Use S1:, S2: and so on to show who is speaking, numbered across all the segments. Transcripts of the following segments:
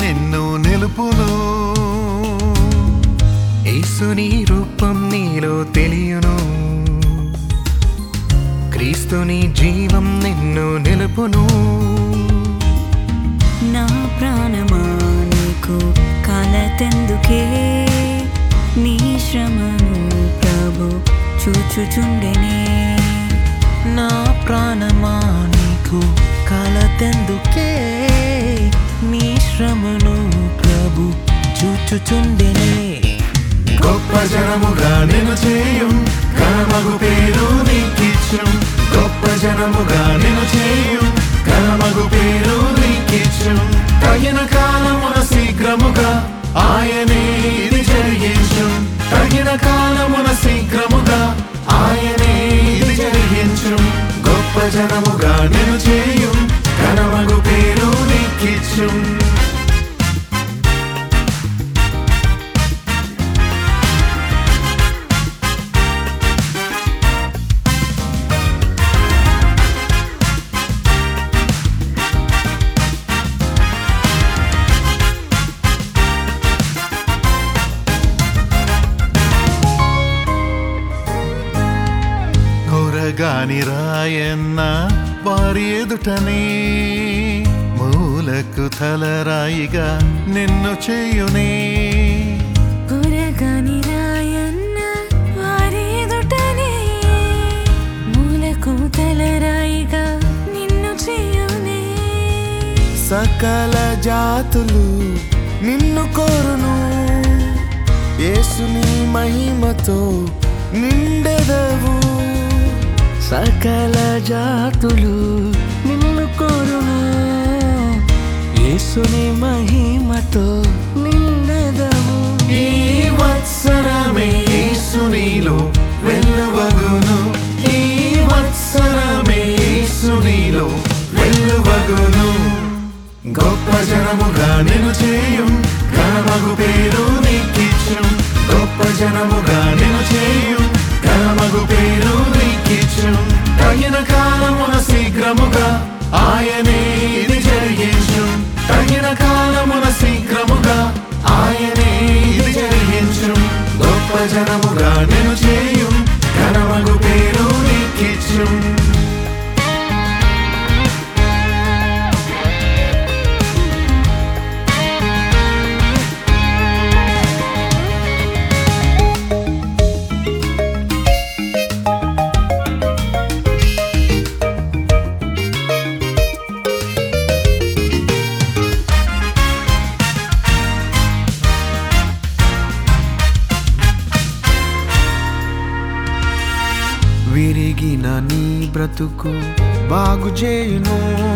S1: నిన్ను నిలుపును యేసుని రూపం నీలో తెలియను క్రీస్తుని జీవం నిన్ను నిలుపును
S2: నా ప్రాణమా నీకు కలతెందుకే నీ శ్రమను ప్రభు చూచుచుండెనే
S3: నా ప్రాణమా నీకు కలతెందుకే నీ శ్రమను ప్రభు చూచుచుండెనే
S1: గొప్ప జనముగా నేను చేయం కనమగు పేరు నీకిచ్చు గొప్ప జనముగా నేను చేయం కనమగు పేరు నీకిచ్చు తగిన కాలమున శీఘ్రముగా ఆయనే ఇది జరిగించు తగిన కాలమున శీఘ్రముగా ఆయనే ఇది జరిగించు గొప్ప జనముగా నేను చేయం కనమగు పేరు నీకిచ్చు కొరగాని రాయన్న వారి ఎదుటనే మూలకు తలరాయిగా నిన్ను చేయునే
S2: కురగాని రాయన్న వారి ఎదుటనే మూలకు తలరాయిగా నిన్ను చేయునే
S3: సకల జాతులు నిన్ను కోరును యేసుని మహిమతో నిండెదవు సకల జాతులు నిన్ను కోరును యేసుని మహిమతో నిండెదవు
S1: ఈ వత్సరమే యేసునిలో వెల్లువగును ఈ వత్సరమే యేసునిలో వెల్లువగును గొప్ప జనముగా నేను చేయం కనమగు పేరు నీకిచ్చు గొప్ప జనముగా నేను చేయం కనమగు పేరు నీకిచ్చు తగిన కాలమున శీఘ్రముగా ఆయనే ఇది జరిగించు తగిన కాలమున శీఘ్రముగా ఆయనే ఇది జరిగించు గొప్ప జనముగా నేను చేయం కనమగు పేరు నీకిచ్చు
S3: విరిగిన నీ బ్రతుకు బాగు చేయును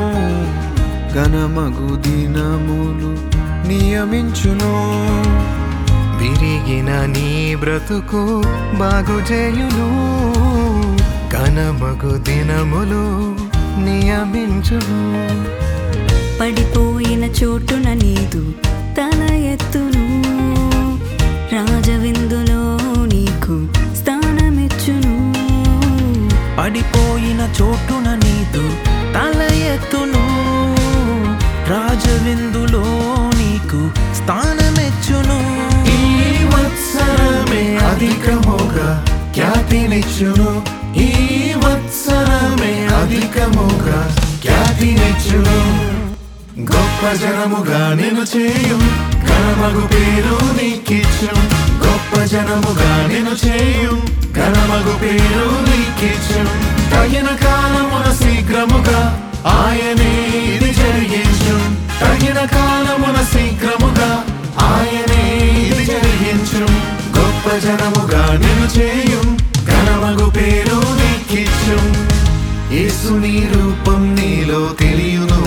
S3: ఘనమగు దినములు నియమించును
S1: విరిగిన నీ బ్రతుకు బాగు చేయును కనమగు దినములు నియమించును
S2: పడిపోయిన చోటున నీదు తల ఎత్తును రాజవిందులో నీకు స్థానమిచ్చును
S3: పడిపోయిన చోటున నీదు తల ఎత్తును రాజవిందులో నీకు స్థానమెచ్చును
S1: ఈ వత్సరమే అధికముగా ఖ్యాతినిచ్చును ఈ వత్సరమే అధికముగా ఖ్యాతినిచ్చును గొప్ప జనముగా నేను చేయు ఘనమగు పేరు నీకిచ్చు గొప్ప జనముగా నేను చేయు ఘనమగు పేరు నీకిచ్చు తగిన కాలమున శీఘ్రముగా ఆయనే ఇది జరిగించు తగిన కాలమున శీఘ్రముగా ఆయనే ఇది జరిగించు గొప్ప జనముగా నేను చేయు ఘనమగు పేరు నీకిచ్చు యేసుని రూపం నీలో తెలియను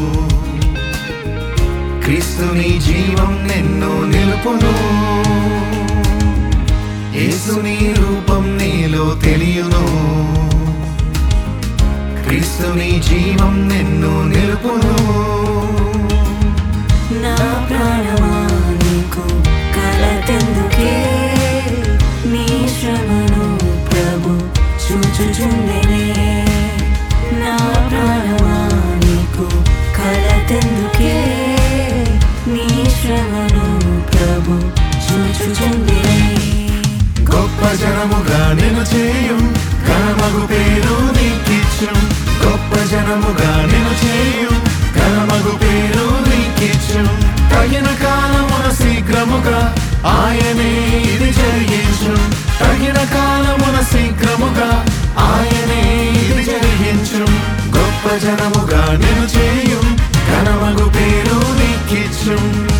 S1: క్రీస్తుని జీవం నిన్ను నిలుపును యేసుని రూపం నీలో తెలియను క్రీస్తుని జీవం నిన్ను నిలుపును
S2: నా ప్రాణమా నీకు కలతెందుకే నీ శ్రమను ప్రభు చూచుచుండెనే నా ప్రాణమా నీకు కలతెందుకే నీ
S1: చేయు కనమగు పేరు నీకిచ్చు గొప్ప జనముగా నిన్ను చేయు కనమగు పేరు నీకిచ్చు తగిన కాలమున శీఘ్రముగా ఆయనే ఇది జరిగించు తగిన కాలమున శీఘ్రముగా ఆయనే ఇది జరిగించు గొప్ప జనముగా నిన్ను చేయు కనమగు పేరు నీకిచ్చు